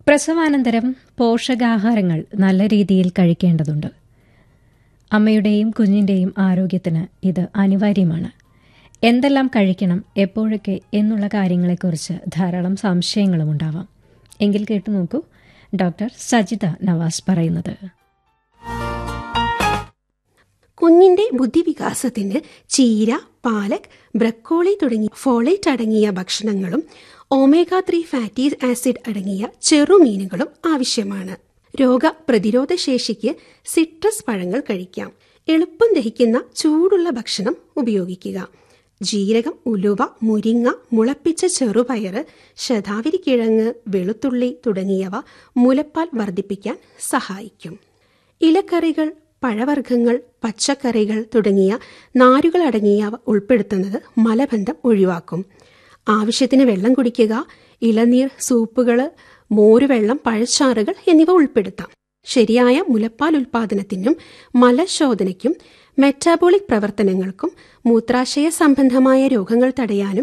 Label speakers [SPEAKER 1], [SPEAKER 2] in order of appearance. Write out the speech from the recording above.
[SPEAKER 1] പ്രസവാനന്തരം പോഷകാഹാരങ്ങൾ നല്ല രീതിയിൽ കഴിക്കേണ്ടതുണ്ട് അമ്മയുടെയും കുഞ്ഞിന്റെയും ആരോഗ്യത്തിന് ഇത് അനിവാര്യമാണ് എന്തെല്ലാം കഴിക്കണം എപ്പോഴൊക്കെ എന്നുള്ള കാര്യങ്ങളെക്കുറിച്ച് ധാരാളം സംശയങ്ങളും ഉണ്ടാവാം എങ്കിൽ കേട്ടു നോക്കൂ ഡോക്ടർ സജിത നവാസ് പറയുന്നത്
[SPEAKER 2] കുഞ്ഞിന്റെ ബുദ്ധിവികാസത്തിന് ചീര പാലക് ബ്രക്കോളി തുടങ്ങിയ ഫോളേറ്റ് അടങ്ങിയ ഭക്ഷണങ്ങളും ഒമേഗ ത്രീ ഫാറ്റി ആസിഡ് അടങ്ങിയ ചെറുമീനുകളും ആവശ്യമാണ് രോഗ പ്രതിരോധ ശേഷിക്ക് സിട്രസ് പഴങ്ങൾ കഴിക്കാം എളുപ്പം ദഹിക്കുന്ന ചൂടുള്ള ഭക്ഷണം ഉപയോഗിക്കുക ജീരകം ഉലുവ മുരിങ്ങ മുളപ്പിച്ച ചെറുപയറ് ശതാവിരി കിഴങ്ങ് വെളുത്തുള്ളി തുടങ്ങിയവ മുലപ്പാൽ വർദ്ധിപ്പിക്കാൻ സഹായിക്കും ഇലക്കറികൾ പഴവർഗ്ഗങ്ങൾ പച്ചക്കറികൾ തുടങ്ങിയ നാരുകൾ അടങ്ങിയവ ഉൾപ്പെടുത്തുന്നത് മലബന്ധം ഒഴിവാക്കും ആവശ്യത്തിന് വെള്ളം കുടിക്കുക ഇളനീർ സൂപ്പുകൾ മോരുവെള്ളം പഴച്ചാറുകൾ എന്നിവ ഉൾപ്പെടുത്താം ശരിയായ മുലപ്പാൽ ഉൽപാദനത്തിനും മലശോധനയ്ക്കും മെറ്റാബോളിക് പ്രവർത്തനങ്ങൾക്കും മൂത്രാശയ സംബന്ധമായ രോഗങ്ങൾ തടയാനും